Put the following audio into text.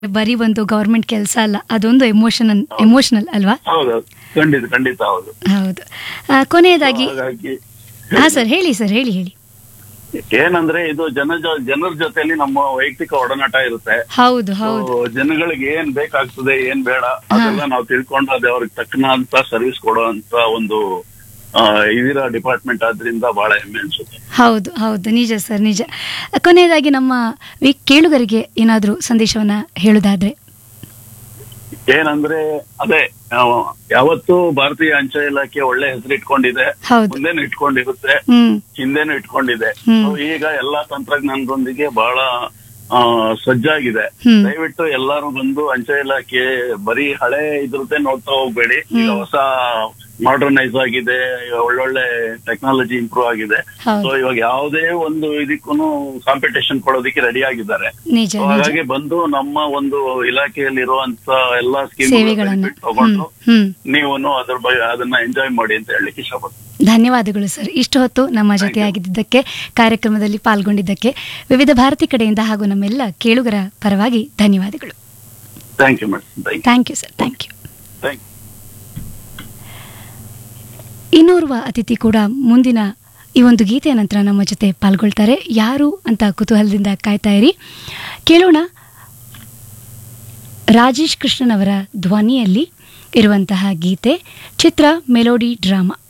ಬರೀ ಒಂದು ಗವರ್ಮೆಂಟ್ ಕೆಲಸ ಅಲ್ಲ ಅದೊಂದು ಎಮೋಷನ್ ಎಮೋಷನಲ್ ಅಲ್ವಾ ಹೌದು ಖಂಡಿತ ಖಂಡಿತ ಹೌದು ಹೌದು ಆ, ಕೊನೆಯದಾಗಿ ಹಾಗಾಗಿ ಹಾ ಸರ್ ಹೇಳಿ ಸರ್ ಹೇಳಿ ಹೇಳಿ ಏನಂದ್ರೆ ಇದು ಜನ ಜೊ- ಜನರ ಜೊತೆಲಿ ನಮ್ಮ ವೈಯಕ್ತಿಕ ಒಡನಾಟ ಇರುತ್ತೆ ಹೌದು ಹೌದು So, ಜನಗಳಿಗೆ ಏನ್ ಬೇಕಾಗ್ತದೆ ಏನ್ ಬೇಡ ಅದೆಲ್ಲ ನಾವು ತಿಳ್ಕೊಂಡು ಅದೇ ಅವ್ರಿಗೆ ತಕ್ಕನಾದಂತ ಸರ್ವಿಸ್ ಕೊಡುವಂತ ಒಂದು ಆ, ಇದಿರೋ ಡಿಪಾರ್ಟ್ಮೆಂಟ್ ಆದ್ರಿಂದ ಬಹಳ ಹೆಮ್ಮೆ ಅನ್ಸುತ್ತೆ ಹೌದು ಹೌದು ನಿಜ ಸರ್ ನಿಜ ಕೊನೆಯದಾಗಿ ನಮ್ಮ ವೀ- ಕೇಳುಗರಿಗೆ ಏನಾದರೂ ಸಂದೇಶವನ್ನ ಹೇಳುದಾದ್ರೆ ಏನಂದ್ರೆ ಅದೇ ಆ, ಯಾವತ್ತೂ ಭಾರತೀಯ ಅಂಚೆ ಇಲಾಖೆ ಒಳ್ಳೆ ಹೆಸರು ಇಟ್ಕೊಂಡಿದೆ ಹೌದು ಮುಂದೇನು ಇಟ್ಕೊಂಡಿರುತ್ತೆ ಹ್ಮ್ ಹಿಂದೆನೂ ಇಟ್ಕೊಂಡಿದೆ ಹ್ಮ್. So, ಈಗ ಎಲ್ಲಾ ತಂತ್ರಜ್ಞಾನದೊಂದಿಗೆ ಬಹಳ ಆ, ಸಜ್ಜಾಗಿದೆ ಹ್ಮ್. ದಯವಿಟ್ಟು ಎಲ್ಲರೂ ಬಂದು ಅಂಚೆ ಇಲಾಖೆ ಬರೀ ಹಳೆ ಇದ್ರದ್ದೇ ನೋಡ್ತಾ ಹೋಗ್ಬೇಡಿ ಈಗ ಹ್ಮ್. ಹೊಸ ಮಾಡರ್ನೈಸ್ ಆಗಿದೆ ಈಗ ಒಳ್ಳೊಳ್ಳೆ ಟೆಕ್ನಾಲಜಿ ಇಂಪ್ರೂವ್ ಆಗಿದೆ ಹೌದು. ಸೊ ಇವಾಗ ಯಾವುದೇ ಒಂದು ಇದಕ್ಕೂ ಕಾಂಪಿಟೇಷನ್ ಕೊಡೋದಕ್ಕೆ ರೆಡಿ ಆಗಿದ್ದಾರೆ ನಿಜ So, ನಿಜ ಹಾಗಾಗಿ ಬಂದು ನಮ್ಮ ಒಂದು ಇಲಾಖೆಯಲ್ಲಿರುವಂತ ಎಲ್ಲಾ ಸ್ಕೀಮ್ ಸೇವೆಗಳನ್ನ ಹ್ಮ್ ತಗೊಂಡು ಹ್ಮ್ ನೀವು ಅದ್ರ ಬಗ್ಗೆ ಅದನ್ನ ಎಂಜಾಯ್ ಮಾಡಿ ಅಂತ ಹೇಳಲಿಕ್ಕೆ ಇಷ್ಟಪಡ್ತೀನಿ ಧನ್ಯವಾದಗಳು ಸರ್ ಇಷ್ಟು ಹೊತ್ತು ನಮ್ಮ ಜೊತೆಯಾಗಿದ್ದಕ್ಕೆ ಕಾರ್ಯಕ್ರಮದಲ್ಲಿ ಪಾಲ್ಗೊಂಡಿದ್ದಕ್ಕೆ ವಿವಿಧ ಭಾರತಿ ಕಡೆಯಿಂದ ಹಾಗೂ ನಮ್ಮೆಲ್ಲ ಕೇಳುಗರ ಪರವಾಗಿ ಧನ್ಯವಾದಗಳು thank you madam thank thank you sir thank you you thank you ಇನ್ನೋರ್ವ ಅತಿಥಿ ಕೂಡ ಮುಂದಿನ ಈ ಒಂದು ಗೀತೆಯ ನಂತರ ನಮ್ಮ ಜೊತೆ ಪಾಲ್ಗೊಳ್ತಾರೆ ಯಾರು ಅಂತ ಕುತೂಹಲದಿಂದ ಕಾಯ್ತಾ ಇರಿ ಕೇಳೋಣ ರಾಜೇಶ್ ಕೃಷ್ಣನ್ ಅವರ ಧ್ವನಿಯಲ್ಲಿ ಇರುವಂತಹ ಗೀತೆ ಚಿತ್ರ ಮೆಲೋಡಿ ಡ್ರಾಮಾ